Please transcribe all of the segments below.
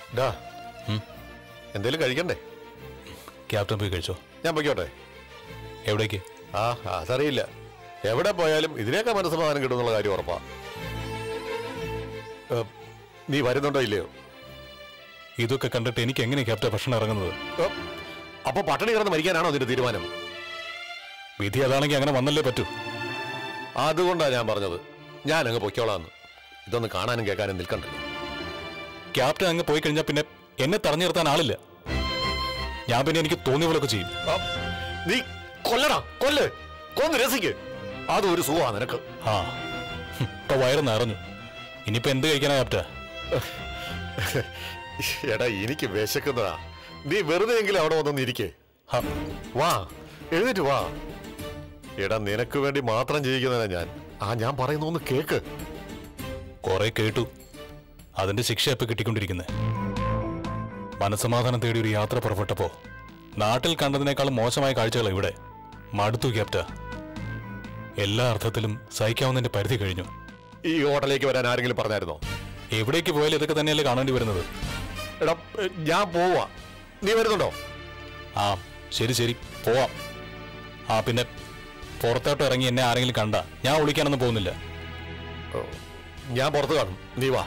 ഡാ ഉം. എന്തേലും കഴിക്കണ്ടേ ക്യാപ്റ്റൻ പോയി കഴിച്ചോ ഞാൻ പൊയ്ക്കോട്ടെ എവിടേക്ക് ആ അതറിയില്ല എവിടെ പോയാലും ഇതിനേക്കാൾ മനസ്സമാധാനം കിട്ടുന്നുള്ള കാര്യം ഉറപ്പാ ഏ, നീ വരുന്നുണ്ടോ ഇല്ലയോ ഇതൊക്കെ കണ്ടിട്ട് എനിക്ക് എങ്ങനെ ക്യാപ്റ്റൻ ഭക്ഷണം ഇറങ്ങുന്നത് ഏ, അപ്പൊ പട്ടിണി കിടന്ന് മരിക്കാനാണോ നിന്റെ തീരുമാനം വിധി അതാണെങ്കിൽ അങ്ങനെ വന്നല്ലേ പറ്റൂ അതുകൊണ്ടാ ഞാൻ പറഞ്ഞത് ഞാൻ അങ്ങ് പൊയ്ക്കോളാന്ന് ഇതൊന്ന് കാണാനും കേൾക്കാനും നിൽക്കണ്ടല്ലോ ക്യാപ്റ്റൻ അങ്ങ് പോയി കഴിഞ്ഞാൽ പിന്നെ എന്നെ തടഞ്ഞു നിർത്താൻ ആളില്ല ഞാൻ പിന്നെ എനിക്ക് തോന്നിയ പോലൊക്കെ ചെയ്യും ആ, നീ കൊല്ലടാ കൊല്ല് കൊന്ന് രസിക്ക് അതൊരു സുഖമാ നിനക്ക് ആ ഹും, ഇപ്പൊ വയറ് നിറഞ്ഞു ഇനിയിപ്പോ എന്ത് കഴിക്കാനാ ക്യാപ്റ്റ എടാ എനിക്ക് വിശക്കുന്നതാ നീ വെറുതെ എങ്കിലും അവിടെ വന്നൊന്ന് ഇരിക്കേ ഹ, വാ എഴുന്നേറ്റ് വാ എടാ നിനക്ക് വേണ്ടി മാത്രം ജീവിക്കുന്നതാ ഞാൻ ആ ഞാൻ പറയുന്ന ഒന്ന് കേക്ക് കുറെ കേട്ടു അതിന്റെ ശിക്ഷ ഇപ്പൊ കിട്ടിക്കൊണ്ടിരിക്കുന്നത് മനസമാധാനം തേടി ഒരു യാത്ര പുറപ്പെട്ടപ്പോ നാട്ടിൽ കണ്ടതിനേക്കാളും മോശമായ കാഴ്ചകളാണ് ഇവിടെ മടുത്തു ക്യാപ്റ്റ എല്ലാ അർത്ഥത്തിലും സഹിക്കാവുന്നതിന്റെ പരിധി കഴിഞ്ഞു ഈ ഹോട്ടലിലേക്ക് വരാൻ ആരെങ്കിലും പറഞ്ഞായിരുന്നോ എവിടേക്ക് പോയാലും ഇതൊക്കെ തന്നെയല്ലേ കാണേണ്ടി വരുന്നത് എടാ ഏ, ഞാൻ പോവാ നീ വരുന്നുണ്ടോ ആ ശരി ശരി പോവാം ആ പിന്നെ പുറത്തോട്ട് ഇറങ്ങി എന്നെ ആരെങ്കിലും കണ്ട ഞാൻ വിളിക്കാനൊന്നും പോകുന്നില്ല ഓ, ഞാൻ പുറത്ത് കാണും നീ വാ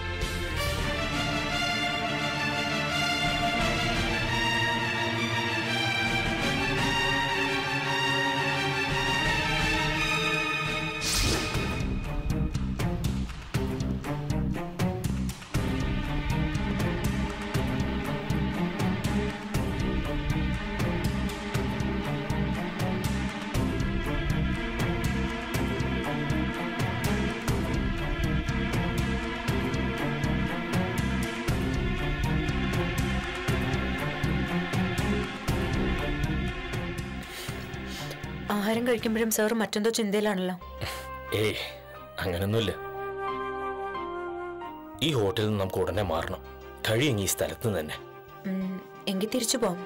ആഹാരം കഴിക്കുമ്പോഴും സാർ മറ്റെന്തോ ചിന്തയിലാണല്ലോ ഏയ് അങ്ങനൊന്നുമില്ല ഈ ഹോട്ടലിൽ നിന്ന് നമുക്ക് ഉടനെ മാറണം കഴിയെങ്കിൽ ഈ സ്ഥലത്ത് നിന്ന് തന്നെ ഉം, എങ്കിൽ തിരിച്ചു പോവാം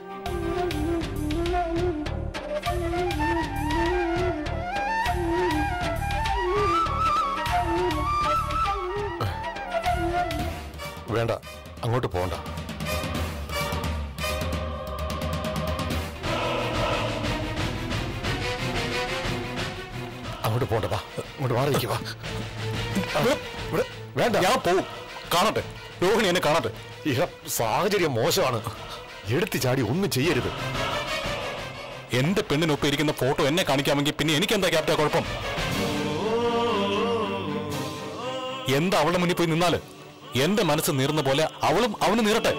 വേണ്ട അങ്ങോട്ട് പോണ്ട അങ്ങോട്ട് പോണ്ട വാ അങ്ങോട്ട് മാറിയിരിക്കുക വാ ഇവിടെ- ഇവിടെ വേണ്ട ഞാൻ പോവും കാണട്ടെ രോഹിണി എന്നെ കാണട്ടെ ഇഹ സാഹചര്യം മോശമാണ് എടുത്തു ചാടി ഒന്നും ചെയ്യരുത് എന്റെ പെണ്ണിനൊപ്പം ഇരിക്കുന്ന ഫോട്ടോ എന്നെ കാണിക്കാമെങ്കിൽ പിന്നെ എനിക്കെന്താ ക്യാപ്റ്റ കുഴപ്പം എന്താ അവളുടെ മുന്നിൽ പോയി നിന്നാല് എന്റെ മനസ്സ് നീറുന്ന പോലെ അവളും അവന് നീറട്ടെ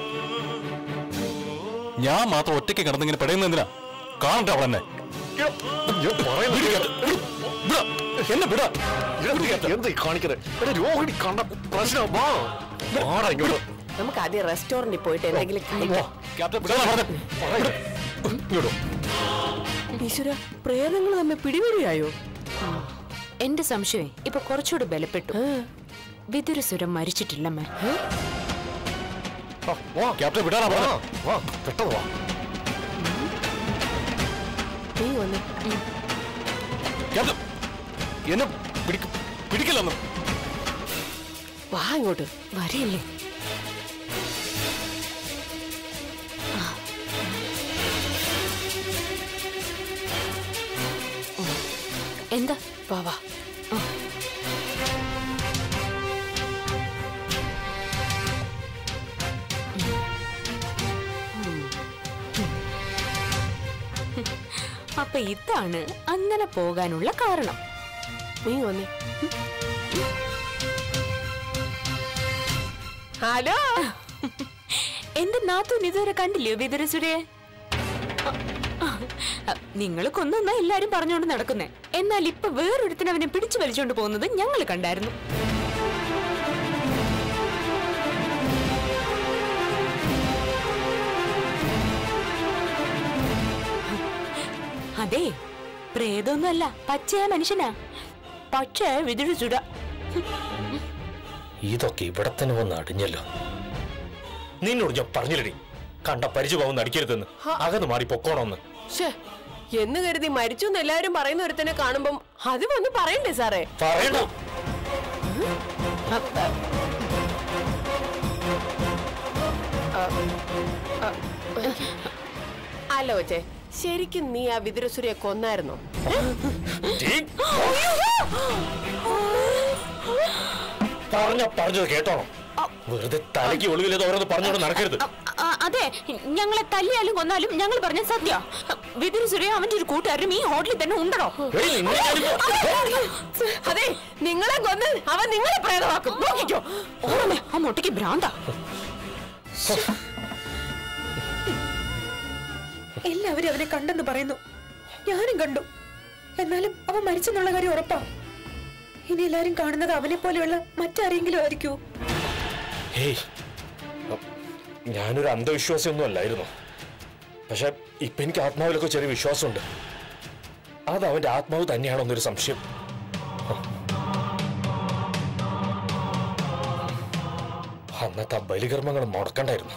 ഞാൻ മാത്രം ഒറ്റയ്ക്ക് കിടന്നിങ്ങനെ പെടയുന്ന എന്തിനാ കാണട്ടെ അവൾ എന്നെ ഞാൻ പറയുന്നത് വിട് ക്യാപ്റ്റൻ. വിട്. വിടാ. എന്നെ വിടാ ഇതെന്ത് എന്താ ഈ കാണിക്കുന്നത് എടാ രോഹിണി കണ്ട പ്രശ്നം വാ വാടാ ഇങ്ങോട്ട് നമുക്ക് ആദ്യം റെസ്റ്റോറന്റിൽ പോയിട്ട് എന്തെങ്കിലും വാ. കഴിക്കാം ക്യാപ്റ്റൻ വിടാനാ പറഞ്ഞത്. പറയ്. ഇങ്ങോട്ട് വാ. ഈശ്വര പ്രേതങ്ങൾ തമ്മിൽ പിടിപിടിയായോ എന്റെ സംശയം ഇപ്പൊ കുറച്ചുകൂടി ബലപ്പെട്ടു വിതുരസുരം മരിച്ചിട്ടില്ലമ്മ ആ, വാ ക്യാപ്റ്റൻ വിടാനാ വാ പറഞ്ഞത്. വാ പെട്ടെന്ന് വാ നീ വന്ന് ക്യാപ്റ്റൻ എന്നെ പിടിക്ക പിടിക്കില്ലെന്ന് വാ ഇങ്ങോട്ട് വരില്ലേ എന്താ വാ വാ അപ്പൊ ഇതാണ് അങ്ങനെ പോകാനുള്ള കാരണം നീ വന്നേ ഹലോ എന്റെ നാത്തൂൻ ഇതുവരെ കണ്ടില്ലയോ വിതുരസുരയെ നിങ്ങൾ കൊന്നൊന്നാ എല്ലാരും പറഞ്ഞുകൊണ്ട് നടക്കുന്നേ എന്നാൽ ഇപ്പൊ വേറൊരുത്തിന് അവനെ പിടിച്ചു വലിച്ചുകൊണ്ട് പോകുന്നത് ഞങ്ങൾ കണ്ടായിരുന്നു അതെ പ്രേതമൊന്നുമല്ല പച്ചയാ മനുഷ്യനാ പക്ഷേ വിതുരസുര ഇതൊക്കെ ഇവിടെ തന്നെ വന്ന് അടിഞ്ഞല്ലോ നിന്നോട് ഞാൻ പറഞ്ഞില്ലടി കണ്ട പരിചയമാവുന്ന അടിക്കരുതെന്ന് അകന്ന് മാറി പൊക്കോണമെന്ന് ശ്ശേ, എന്ന് കരുതി മരിച്ചു എന്ന് എല്ലാവരും പറയുന്ന ഒരുത്തനെ കാണുമ്പം അത് വന്ന് പറയണ്ടേ സാറേ പറയണ്ട അല്ല കൊച്ചേ ശരിക്കും നീ ആ വിതുരസുരയെ കൊന്നായിരുന്നോ പറഞ്ഞ പറഞ്ഞത് കേട്ടോണം വെറുതെ തലയ്ക്ക് ഒളിവില്ലാതെ ഓരോന്ന് പറഞ്ഞോണ്ട് നടക്കരുത് ആ, അതെ ഞങ്ങളെ തല്ലിയാലും കൊന്നാലും ഞങ്ങൾ പറഞ്ഞ സത്യ വിതിരി സുരയോ അവന്റെ ഒരു കൂട്ടുകാരും ഈ ഹോട്ടലിൽ തന്നെ ഉണ്ടോ എടി, നിന്നെ ഞാനിപ്പോ- അതെ നിങ്ങളെ കൊന്ന് അവൻ നിങ്ങളെ പ്രേതമാക്കും നോക്കിക്കോ ഓർമ്മ ആ മുട്ടയ്ക്ക് ഭ്രാന്താ എല്ലാവരും അവനെ കണ്ടെന്ന് പറയുന്നു ഞാനും കണ്ടു എന്നാലും അവൻ മരിച്ചെന്നുള്ള കാര്യം ഉറപ്പാ ഇനി എല്ലാരും കാണുന്നത് അവനെ പോലെയുള്ള മറ്റാരെങ്കിലും ആയിരിക്കുമോ ഹേയ് ഞാനൊരു അന്ധവിശ്വാസി ഒന്നും അല്ലായിരുന്നു പക്ഷെ ഇപ്പൊ എനിക്ക് ആത്മാവിലൊക്കെ ചെറിയ വിശ്വാസമുണ്ട് അത് അവന്റെ ആത്മാവ് തന്നെയാണോ എന്നൊരു സംശയം അന്നത്തെ ആ ബലികർമ്മങ്ങൾ മുടക്കണ്ടായിരുന്നു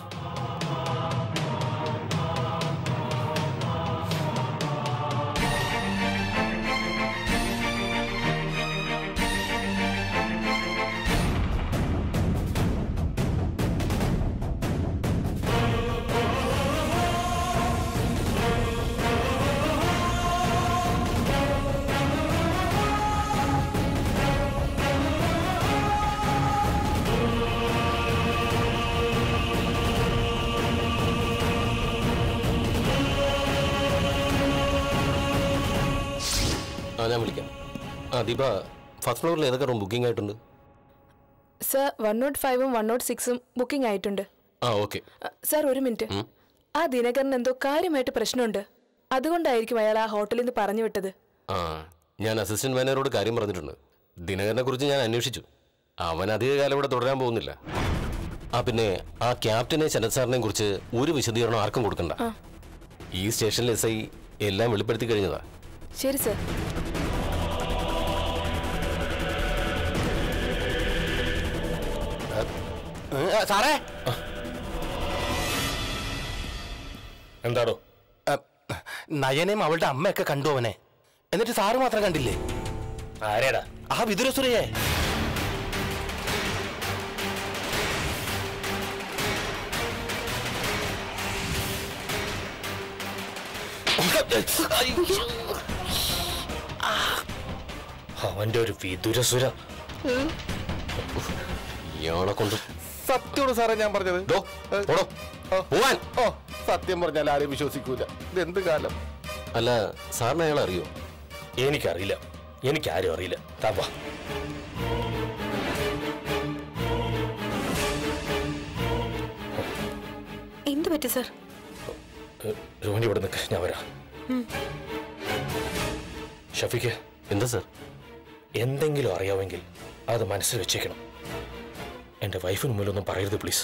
ആ ഞാൻ വിളിക്കാം ആ ദീപ ഫസ്റ്റ് ഫ്ലോറിൽ ഏതൊക്കെ റൂം ബുക്കിംഗ് ആയിട്ടുണ്ട് സർ വൺ നോട്ട് ഫൈവും വൺ നോട്ട് സിക്സും ബുക്കിംഗ് ആയിട്ടുണ്ട് ആ ഓക്കെ അ, സർ ഒരു മിനിറ്റ് ആ ദിനകരൻ എന്തോ കാര്യമായിട്ട് പ്രശ്നമുണ്ട് അതുകൊണ്ടായിരിക്കും അയാൾ ആ ഹോട്ടലിൽ നിന്ന് പറഞ്ഞു വിട്ടത് ആ ഞാൻ അസിസ്റ്റന്റ് മാനേജറോട് കാര്യം പറഞ്ഞിട്ടുണ്ട് ദിനകരനെ കുറിച്ച് ഞാൻ അന്വേഷിച്ചു അവൻ അധികകാലം ഇവിടെ തുടരാൻ പോകുന്നില്ല ആ പിന്നെ ആ ക്യാപ്റ്റനെ ശരത് സാറിനെ കുറിച്ച് ഒരു വിശദീകരണം ആർക്കും കൊടുക്കണ്ട ഈ സ്റ്റേഷനിൽ എസ് ഐ എല്ലാം വെളിപ്പെടുത്തി കഴിഞ്ഞതാ ശരി സർ സാറേ എന്താടോ നയനയും അവളുടെ അമ്മയൊക്കെ കണ്ടു അവനെ എന്നിട്ട് സാറ് മാത്രം കണ്ടില്ലേ ആരേടാ ആ വിതുരസുരയെ അവന്റെ ഒരു വിദുരസുര ഇയാളെ കൊണ്ട് സത്യോട് സാറേ ഞാൻ പറഞ്ഞത് ഡോ, പോടോ, പോവാൻ. ഓ സത്യം പറഞ്ഞാൽ ആരെയും വിശ്വസിക്കൂല ഇതെന്ത് കാലം അല്ല സാറിന് അയാളെ അറിയോ എനിക്കറിയില്ല എനിക്കാരും അറിയില്ല താപ്പാ എന്തു പറ്റി സർ രോഹിണി ഇവിടെ നിൽക്ക് ഞാൻ വരാം ഷഫിക്ക് എന്താ സാർ എന്തെങ്കിലും അറിയാമെങ്കിൽ അത് മനസ്സിൽ വെച്ചേക്കണം എൻ്റെ വൈഫിന് മുമ്പിലൊന്നും പറയരുത് പ്ലീസ്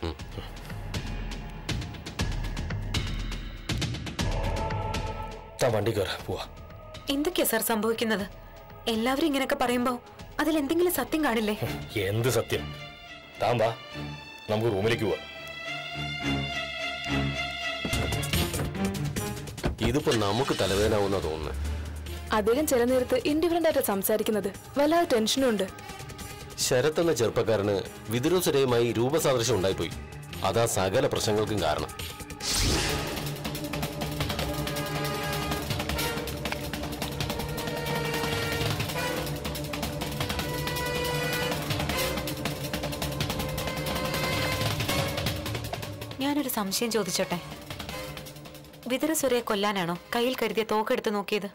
താ വണ്ടി കയറ പോവാ എന്തൊക്കെയാ സർ സംഭവിക്കുന്നത് എല്ലാവരും ഇങ്ങനെയൊക്കെ പറയുമ്പോ അതിൽ എന്തെങ്കിലും സത്യം കാണില്ലേ എന്ത് സത്യം താൻ വാ നമുക്ക് റൂമിലേക്ക് പോവാം ഇതിപ്പോ നമുക്ക് തലവേദനാവുന്ന തോന്നുന്നു അദ്ദേഹം ചില നേരത്ത് ഇൻഡിഫറൻ്റ് ആയിട്ട് സംസാരിക്കുന്നത് വല്ലാതെ ടെൻഷനും ഉണ്ട് ശരത് എന്ന ചെറുപ്പക്കാരന് വിതുരസുരയുമായി രൂപസാദൃശ്യം ഉണ്ടായിപ്പോയി അതാ സകല പ്രശ്നങ്ങൾക്കും കാരണം ഞാനൊരു സംശയം ചോദിച്ചോട്ടെ വിതുരസുരയെ കൊല്ലാനാണോ കയ്യിൽ കരുതിയ തോക്കെടുത്ത് നോക്കിയത്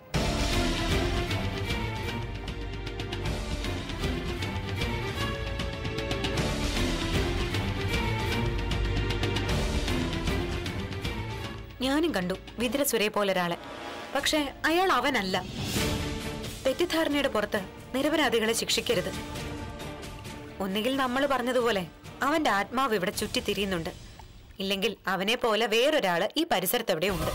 ഞാനും കണ്ടു വിതുരസുരയെ പോലെ ഒരാളെ പക്ഷെ അയാൾ അവനല്ല തെറ്റിദ്ധാരണയുടെ പുറത്ത് നിരപരാധികളെ ശിക്ഷിക്കരുത് ഒന്നുകിൽ നമ്മൾ പറഞ്ഞതുപോലെ അവന്റെ ആത്മാവ് ഇവിടെ ചുറ്റിത്തിരിയുന്നുണ്ട് ഇല്ലെങ്കിൽ അവനെ പോലെ വേറൊരാള് ഈ പരിസരത്ത് എവിടെ ഉണ്ട്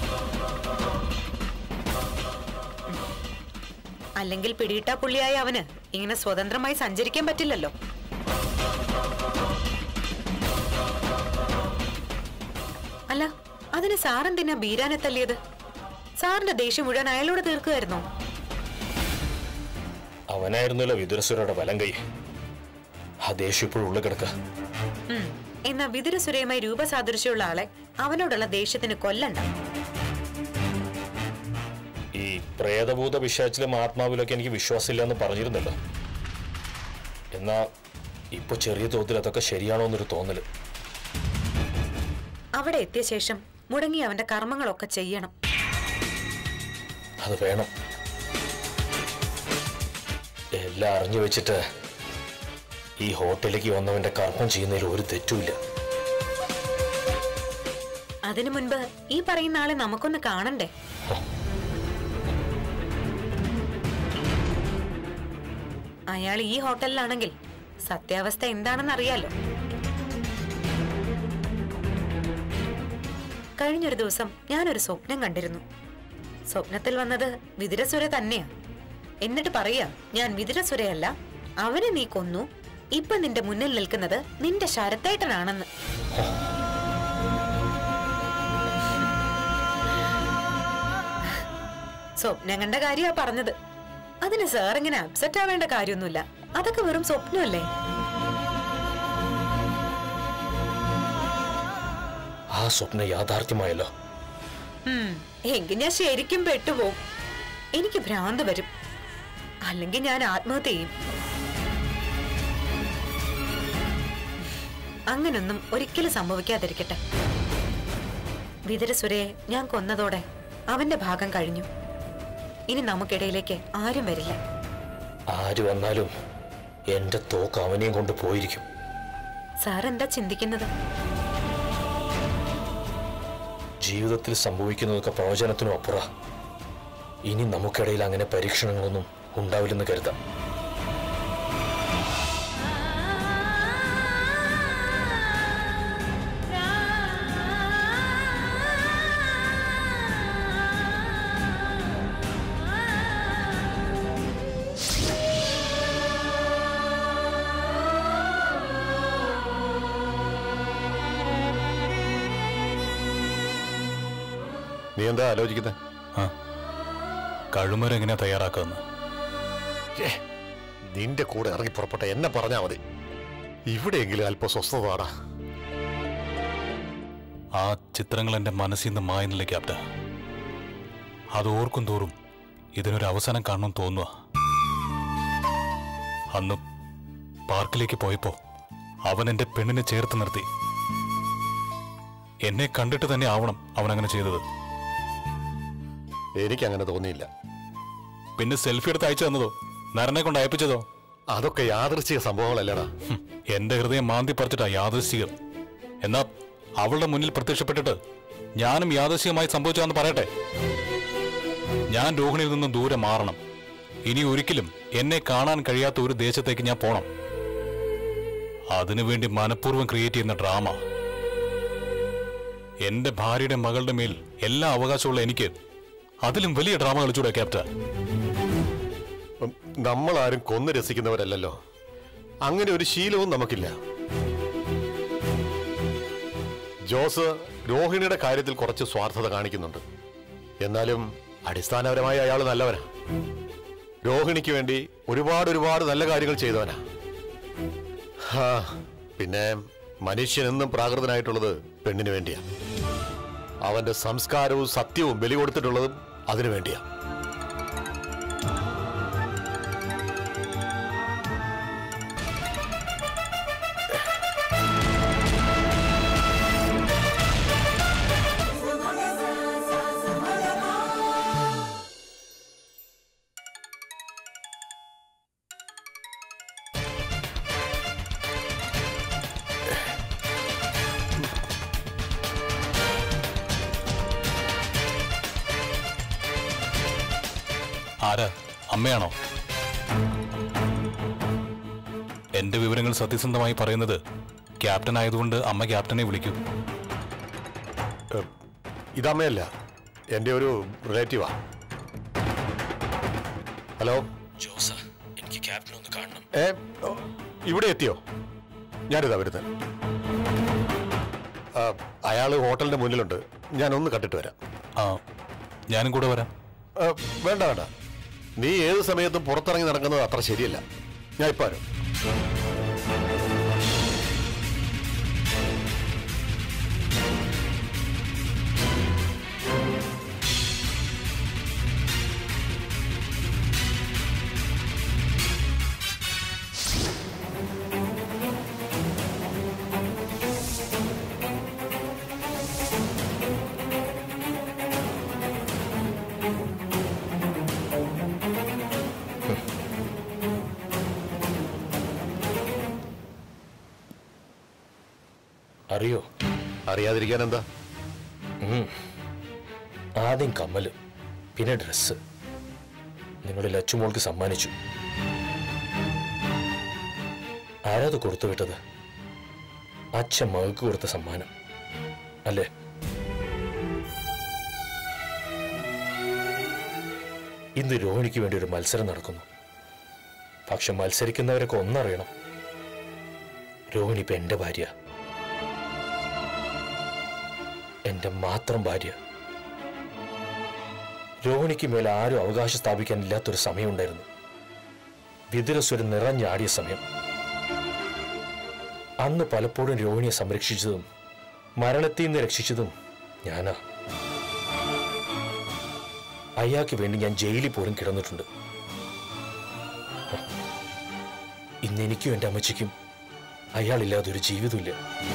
അല്ലെങ്കിൽ പിടിയിട്ടാ പുള്ളിയായ അവന് ഇങ്ങനെ സ്വതന്ത്രമായി സഞ്ചരിക്കാൻ പറ്റില്ലല്ലോ അല്ല അതിന് സാറെന്തിനാ ബീരാനെ തല്ലിയത് സാറിന്റെ ദേഷ്യം മുഴുവൻ അയാളോട് തീർക്കുമായിരുന്നോ അവനായിരുന്നല്ലോ വിദുരസുരയുടെ വലം കൈ ആ ദേഷ്യം ഇപ്പോഴും ഉള്ളിൽ കിടക്കുക ഉം. എന്നാ വിതുരസുരയുമായി രൂപസാദൃശ്യമുള്ള ആളെ അവനോടുള്ള ദേഷ്യത്തിന് കൊല്ലണ്ട ഈ പ്രേതഭൂത വിഷയത്തിലും ആത്മാവിലൊക്കെ എനിക്ക് വിശ്വാസമില്ല എന്ന് പറഞ്ഞിരുന്നല്ലോ എന്നാ ഇപ്പൊ ചെറിയ തോതിൽ അതൊക്കെ ശരിയാണോ എന്നൊരു തോന്നല് അവിടെ എത്തിയ ശേഷം മുടങ്ങി അവന്റെ കർമ്മങ്ങളൊക്കെ ചെയ്യണം അത് വേണം എല്ലാം അറിഞ്ഞു വെച്ചിട്ട് ഈ ഹോട്ടലിലേക്ക് വന്നവന്റെ കർമ്മം ചെയ്യുന്നതിൽ ഒരു തെറ്റുമില്ല അതിനു മുൻപ് ഈ പറയുന്ന ആളെ നമുക്കൊന്ന് കാണണ്ടേ അയാൾ ഈ ഹോട്ടലിലാണെങ്കിൽ സത്യാവസ്ഥ എന്താണെന്ന് അറിയാലോ കഴിഞ്ഞൊരു ദിവസം ഞാനൊരു സ്വപ്നം കണ്ടിരുന്നു സ്വപ്നത്തിൽ വന്നത് വിതുരസുര തന്നെയാ എന്നിട്ട് പറയാ ഞാൻ വിതുരസുരയല്ല അവനെ നീ കൊന്നു ഇപ്പൊ നിന്റെ മുന്നിൽ നിൽക്കുന്നത് നിന്റെ ശരത്തേട്ടനാണെന്ന് സ്വപ്നം കണ്ട കാര്യമാ പറഞ്ഞത് അതിന് സാർ ഇങ്ങനെ അപ്സെറ്റ് ആവേണ്ട കാര്യമൊന്നുമില്ല അതൊക്കെ വെറും സ്വപ്നമല്ലേ ആ സ്വപ്നം യാഥാർത്ഥ്യമായല്ലോ ഉം, എങ്കിൽ ഞാൻ ശരിക്കും പെട്ടുപോകും എനിക്ക് ഭ്രാന്ത് വരും അല്ലെങ്കിൽ ഞാൻ ആത്മഹത്യ ചെയ്യും അങ്ങനൊന്നും ഒരിക്കലും സംഭവിക്കാതിരിക്കട്ടെ വിതരസുരയെ ഞാൻ കൊന്നതോടെ അവന്റെ ഭാഗം കഴിഞ്ഞു ഇനി നമുക്കിടയിലേക്ക് ആരും വരില്ല ആര് വന്നാലും എന്റെ തോക്ക് അവനെയും കൊണ്ട് പോയിരിക്കും സാർ എന്താ ചിന്തിക്കുന്നത് ജീവിതത്തിൽ സംഭവിക്കുന്നതൊക്കെ പ്രവചനത്തിനും അപ്പുറ ഇനി നമുക്കിടയിൽ അങ്ങനെ പരീക്ഷണങ്ങളൊന്നും ഉണ്ടാവില്ലെന്ന് കരുതാം നീ എന്താ ആലോചിക്കുന്നത് ആ കഴുമരം എങ്ങനെയാ തയ്യാറാക്കുന്നത് നിന്റെ കൂടെ ഇറങ്ങി പുറപ്പെട്ട എന്നെ പറഞ്ഞാ മതി ഇവിടെയെങ്കിലും അല്പം സ്വസ്ഥത വാടാ ആ ചിത്രങ്ങൾ എൻ്റെ മനസ്സിൽ നിന്ന് മായുന്നില്ല ക്യാപ്റ്റ അത് ഓർക്കും തോറും ഇതിനൊരു അവസാനം കാണണം തോന്നുക അന്ന് പാർക്കിലേക്ക് പോയപ്പോ അവൻ എൻ്റെ പെണ്ണിനെ ചേർത്ത് നിർത്തി എന്നെ കണ്ടിട്ട് തന്നെ ആവണം അവൻ അങ്ങനെ ചെയ്തത് എനിക്ക് അങ്ങനെ തോന്നിയില്ല പിന്നെ സെൽഫി എടുത്ത് അയച്ചു തന്നതോ നരനെ കൊണ്ട് അയപ്പിച്ചതോ അതൊക്കെ യാദൃശ്ചിക സംഭവങ്ങളല്ലടാ ഹും, എന്റെ ഹൃദയം മാന്തി പറിച്ചിട്ടാ യാദൃശികം എന്നാ അവളുടെ മുന്നിൽ പ്രത്യക്ഷപ്പെട്ടിട്ട് ഞാനും യാദൃശികമായി സംഭവിച്ചാന്ന് പറയട്ടെ ഞാൻ രോഹിണിയിൽ നിന്നും ദൂരെ മാറണം ഇനി ഒരിക്കലും എന്നെ കാണാൻ കഴിയാത്ത ഒരു ദേശത്തേക്ക് ഞാൻ പോണം അതിനുവേണ്ടി മനഃപൂർവ്വം ക്രിയേറ്റ് ചെയ്യുന്ന ഡ്രാമ എന്റെ ഭാര്യയുടെ മകളുടെ മേൽ എല്ലാ അവകാശമുള്ള എനിക്ക് അതിലും വലിയ ഡ്രാമ കളിച്ചൂടെ ക്യാപ്റ്റൻ ഉം, നമ്മളാരും കൊന്നു രസിക്കുന്നവരല്ലല്ലോ അങ്ങനെ ഒരു ശീലവും നമുക്കില്ല ജോസ് രോഹിണിയുടെ കാര്യത്തിൽ കുറച്ച് സ്വാർത്ഥത കാണിക്കുന്നുണ്ട് എന്നാലും അടിസ്ഥാനപരമായി അയാൾ നല്ലവനാ രോഹിണിക്ക് വേണ്ടി ഒരുപാട് ഒരുപാട് നല്ല കാര്യങ്ങൾ ചെയ്തവനാ ഹാ, പിന്നെ മനുഷ്യൻ എന്നും പ്രാകൃതനായിട്ടുള്ളത് പെണ്ണിന് വേണ്ടിയാ അവന്റെ സംസ്കാരവും സത്യവും ബലി കൊടുത്തിട്ടുള്ളതും അതിനു വേണ്ടിയാ ആരാ അമ്മയാണോ എന്റെ വിവരങ്ങൾ സത്യസന്ധമായി പറയുന്നത് ക്യാപ്റ്റൻ ആയതുകൊണ്ട് അമ്മ ക്യാപ്റ്റനെ വിളിക്കൂ ഏ, ഇതമ്മയല്ല എൻ്റെ ഒരു റിലേറ്റീവാ ഹലോ ജോസ എനിക്ക് ക്യാപ്റ്റൻ ഒന്ന് കാണണം ഏ ഓ, ഇവിടെ എത്തിയോ ഞാനിതാ വരുന്നത് ആ, അയാള് ഹോട്ടലിന്റെ മുന്നിലുണ്ട് ഞാൻ ഒന്ന് കണ്ടിട്ട് വരാം ആ ഞാനും കൂടെ വരാം ആ, വേണ്ട വേണ്ട നീ ഏത് സമയത്തും പുറത്തിറങ്ങി നടക്കുന്നത് അത്ര ശരിയല്ല ഞാൻ ഇപ്പൊ വരും അറിയോ അറിയാതിരിക്കാൻ എന്താ ആദ്യം കമ്മല് പിന്നെ ഡ്രസ്സ് നിങ്ങളുടെ ലച്ചുമോൾക്ക് സമ്മാനിച്ചു ആരാത് കൊടുത്തു വിട്ടത് അച്ഛൻ മകൾക്ക് കൊടുത്ത സമ്മാനം അല്ലേ ഇന്ന് രോഹിണിക്ക് വേണ്ടി ഒരു മത്സരം നടക്കുന്നു പക്ഷെ മത്സരിക്കുന്നവരൊക്കെ ഒന്നറിയണം രോഹിണി ഇപ്പൊ എന്റെ ഭാര്യ എന്റെ മാത്രം ഭാര്യ രോഹിണിക്ക് മേൽ ആരും അവകാശം സ്ഥാപിക്കാൻ ഇല്ലാത്തൊരു സമയമുണ്ടായിരുന്നു വിതുരസ്വരം നിറഞ്ഞാടിയ സമയം അന്ന് പലപ്പോഴും രോഹിണിയെ സംരക്ഷിച്ചതും മരണത്തിൽ നിന്ന് രക്ഷിച്ചതും ഞാനാ അയാൾക്ക് വേണ്ടി ഞാൻ ജയിലിൽ പോലും കിടന്നിട്ടുണ്ട് ഇന്ന് എനിക്കും എൻ്റെ അമ്മച്ചിക്കും അയാളില്ലാതെ ഒരു ജീവിതമില്ല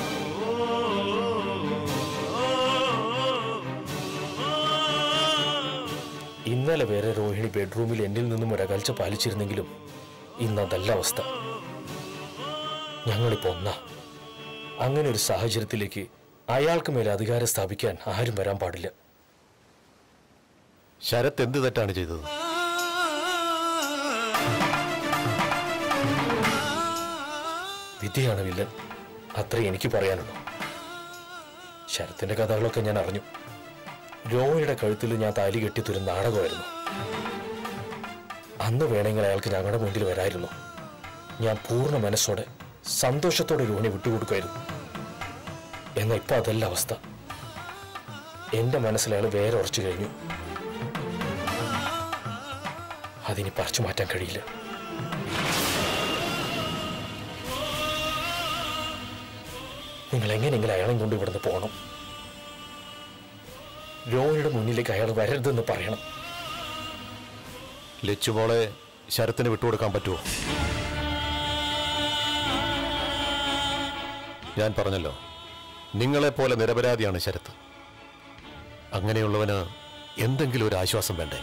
ഇന്നലെ വരെ രോഹിണി ബെഡ്റൂമിൽ എന്നിൽ നിന്നും ഒരു അകൽച്ച പാലിച്ചിരുന്നെങ്കിലും ഇന്ന് അതല്ല അവസ്ഥ ഞങ്ങളിപ്പോ ഒന്നാ അങ്ങനെ ഒരു സാഹചര്യത്തിലേക്ക് അയാൾക്ക് മേലെ അധികാരം സ്ഥാപിക്കാൻ ആരും വരാൻ പാടില്ല ശരത്ത് എന്ത് തെറ്റാണ് ചെയ്തത് വിധിയാണ് വില്ലൻ അത്രേ എനിക്ക് പറയാനുള്ളൂ ശരത്തിന്റെ കഥകളൊക്കെ ഞാൻ അറിഞ്ഞു രോഹിണിയുടെ കഴുത്തിൽ ഞാൻ താലി കെട്ടിത്തൊരു നാടകമായിരുന്നു അന്ന് വേണമെങ്കിൽ അയാൾക്ക് ഞങ്ങളുടെ മുന്നിൽ വരായിരുന്നു ഞാൻ പൂർണ്ണ മനസ്സോടെ സന്തോഷത്തോടെ രോഹിണി വിട്ടുകൊടുക്കുമായിരുന്നു എന്നാൽ ഇപ്പൊ അതല്ല അവസ്ഥ എന്റെ മനസ്സിൽ അയാൾ വേറെ ഉറച്ചു കഴിഞ്ഞു അതിനി പറിച്ചു മാറ്റാൻ കഴിയില്ല നിങ്ങൾ എങ്ങനെയെങ്കിലും അയാളെയും കൊണ്ട് ഇവിടുന്ന് പോകണം രോഹിണിയുടെ മുന്നിലേക്ക് അയാൾ വരരുതെന്ന് പറയണം ലച്ചുമോളെ ശരത്തിന് വിട്ടുകൊടുക്കാൻ പറ്റുമോ ഞാൻ പറഞ്ഞല്ലോ നിങ്ങളെപ്പോലെ നിരപരാധിയാണ് ശരത്ത് അങ്ങനെയുള്ളവന് എന്തെങ്കിലും ഒരു ആശ്വാസം വേണ്ടേ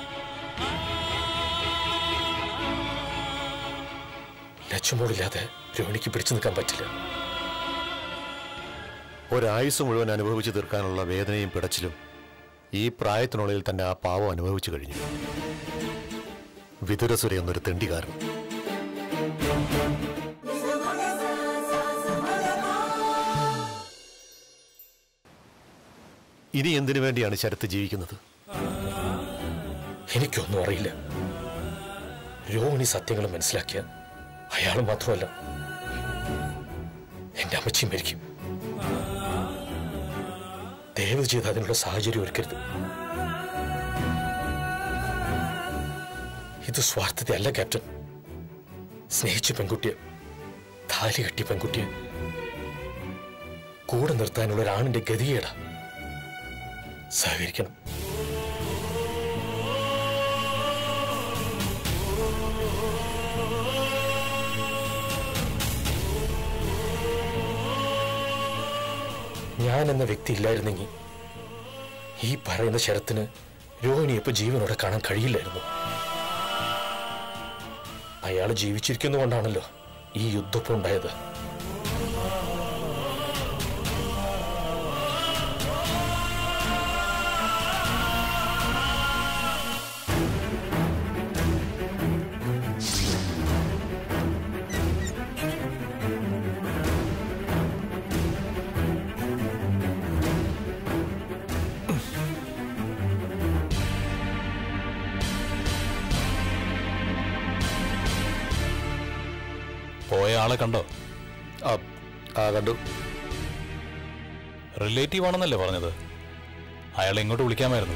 ലക്ഷ്യമോളില്ലാതെ രോഹിണിക്ക് പിടിച്ചു നിൽക്കാൻ പറ്റില്ല ഒരായുസ് മുഴുവൻ അനുഭവിച്ചു തീർക്കാനുള്ള വേദനയും പിടച്ചിലും ഈ പ്രായത്തിനുള്ളിൽ തന്നെ ആ പാവം അനുഭവിച്ചു കഴിഞ്ഞു വിതുരസുര എന്നൊരു തെണ്ടിക്കാരൻ ഇനി എന്തിനു വേണ്ടിയാണ് ശരത്ത് ജീവിക്കുന്നത് എനിക്കൊന്നും അറിയില്ല രോഹിണി സത്യങ്ങൾ മനസ്സിലാക്കിയ അയാൾ മാത്രമല്ല എന്റെ അമ്മച്ചിയും മരിക്കും ദയവ് ചെയ്ത് അതിനുള്ള സാഹചര്യം ഒരുക്കരുത് ഇത് സ്വാർത്ഥത അല്ല ക്യാപ്റ്റൻ സ്നേഹിച്ച പെൺകുട്ടിയെ താലി കെട്ടിയ പെൺകുട്ടിയെ കൂടെ നിർത്താനുള്ള ഒരാണിന്റെ ഗതികേടാ സഹകരിക്കണം ഞാൻ എന്ന വ്യക്തി ഇല്ലായിരുന്നെങ്കിൽ ഈ പറയുന്ന ശരത്തിന് രോഹിണി ഇപ്പൊ ജീവനോടെ കാണാൻ കഴിയില്ലായിരുന്നു അയാൾ ജീവിച്ചിരിക്കുന്നതുകൊണ്ടാണല്ലോ ഈ യുദ്ധപ്പം ഉണ്ടായത് പോയ ആളെ കണ്ടോ ആ ആ കണ്ടു റിലേറ്റീവ് ആണെന്നല്ലേ പറഞ്ഞത് അയാളെ ഇങ്ങോട്ട് വിളിക്കാമായിരുന്നു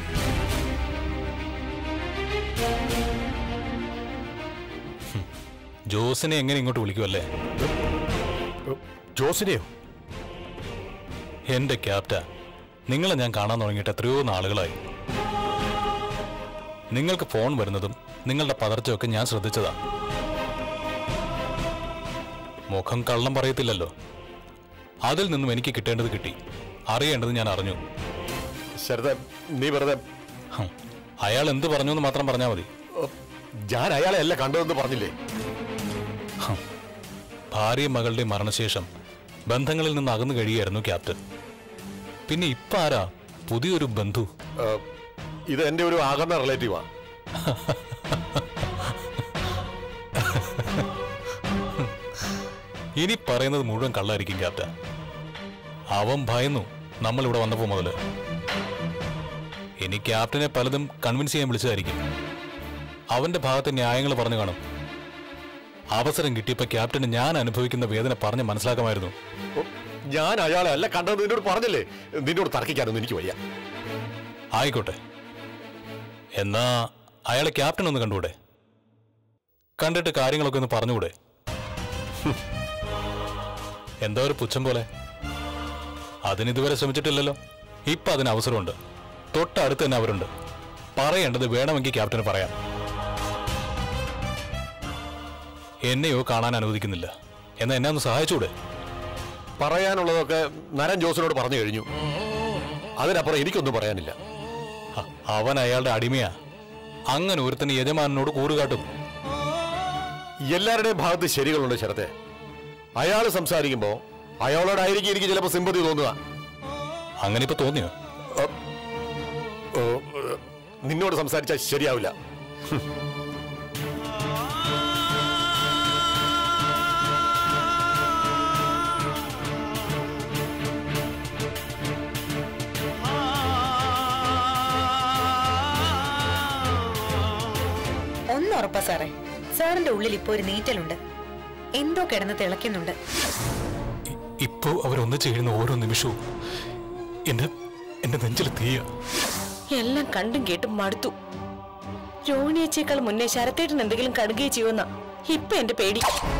ഹും, ജോസിനെ എങ്ങനെ ഇങ്ങോട്ട് വിളിക്കുമല്ലേ ജോസിനെയോ എന്റെ ക്യാപ്റ്റ നിങ്ങളെ ഞാൻ കാണാൻ തുടങ്ങിയിട്ട് എത്രയോ നാളുകളായി നിങ്ങൾക്ക് ഫോൺ വരുന്നതും നിങ്ങളുടെ പതർച്ചയൊക്കെ ഞാൻ ശ്രദ്ധിച്ചതാ മുഖം കള്ളം പറയത്തില്ലല്ലോ അതിൽ നിന്നും എനിക്ക് കിട്ടേണ്ടത് കിട്ടി അറിയേണ്ടത് ഞാൻ അറിഞ്ഞു ശരത നീ വെറുതെ ഹും, അയാൾ എന്ത് പറഞ്ഞു എന്ന് മാത്രം പറഞ്ഞാൽ മതി ഞാൻ അയാളെ അല്ല കണ്ടതെന്ന് പറഞ്ഞില്ലേ ഭാര്യ മകളുടെ മരണശേഷം ബന്ധങ്ങളിൽ നിന്ന് അകന്നു കഴിയായിരുന്നു ക്യാപ്റ്റൻ പിന്നെ ഇപ്പൊ ആരാ പുതിയൊരു ബന്ധു ഏഹ്, ഇത് എൻ്റെ ഒരു ആകുന്ന റിലേറ്റീവാ ഇനി പറയുന്നത് മുഴുവൻ കള്ളായിരിക്കും ക്യാപ്റ്റൻ അവൻ ഭയന്നു നമ്മൾ ഇവിടെ വന്നപ്പോ മുതല് ഇനി ക്യാപ്റ്റനെ പലതും കൺവിൻസ് ചെയ്യാൻ വിളിച്ചതായിരിക്കും അവന്റെ ഭാഗത്തെ ന്യായങ്ങൾ പറഞ്ഞു കാണും അവസരം കിട്ടിയപ്പോ ക്യാപ്റ്റന് ഞാൻ അനുഭവിക്കുന്ന വേദന പറഞ്ഞ് മനസ്സിലാക്കാമായിരുന്നു ഓ, ഞാൻ അയാളെ അല്ല കണ്ടത് നിന്നോട് പറഞ്ഞില്ലേ നിന്നോട് തർക്കിക്കാനൊന്നും എനിക്ക് വയ്യ ആയിക്കോട്ടെ എന്നാ അയാളെ ക്യാപ്റ്റൻ ഒന്ന് കണ്ടുകൂടെ കണ്ടിട്ട് കാര്യങ്ങളൊക്കെ ഒന്ന് പറഞ്ഞുകൂടെ ഹും. എന്താ ഒരു പുച്ഛം പോലെ അതിനിതുവരെ ശ്രമിച്ചിട്ടില്ലല്ലോ ഇപ്പൊ അതിന് അവസരമുണ്ട് തൊട്ടടുത്ത് തന്നെ അവരുണ്ട് പറയേണ്ടത് വേണമെങ്കിൽ ക്യാപ്റ്റന് പറയാം എന്നെയോ കാണാൻ അനുവദിക്കുന്നില്ല എന്നാ എന്നെ ഒന്ന് സഹായിച്ചൂടെ പറയാനുള്ളതൊക്കെ നരൻ ജോസിനോട് പറഞ്ഞു കഴിഞ്ഞു അതിനപ്പുറം എനിക്കൊന്നും പറയാനില്ല അ- അവൻ അയാളുടെ അടിമയാ അങ്ങനെ ഒരുത്തന് യജമാനോട് കൂറുകാട്ടും എല്ലാവരുടെയും ഭാഗത്ത് ശരികളുണ്ട് ശരത്തെ അയാൾ സംസാരിക്കുമ്പോ അയാളോടായിരിക്കും എനിക്ക് ചിലപ്പോൾ സിമ്പതി തോന്നുക അങ്ങനെ ഇപ്പൊ തോന്നിയോ ഓ, ഏ, നിന്നോട് സംസാരിച്ചാൽ ശരിയാവില്ല ഒന്നുറപ്പാ സാറേ സാറിന്റെ ഉള്ളിൽ ഇപ്പോ ഒരു നീറ്റലുണ്ട് എന്തോ കിടന്ന് തിളയ്ക്കുന്നുണ്ട് ഇ- ഇപ്പോ അവരൊന്നു ചെയ്യുന്ന ഓരോ നിമിഷവും എന്റെ എന്റെ നെഞ്ചിൽ തീയ എല്ലാം കണ്ടും കേട്ടും മടുത്തു രോഹിണിയേച്ചേക്കാൾ മുന്നേ ശരത്തേട്ടൻ എന്തെങ്കിലും കടുകയോ ചെയ്യുമെന്ന ഇപ്പൊ എന്റെ പേടി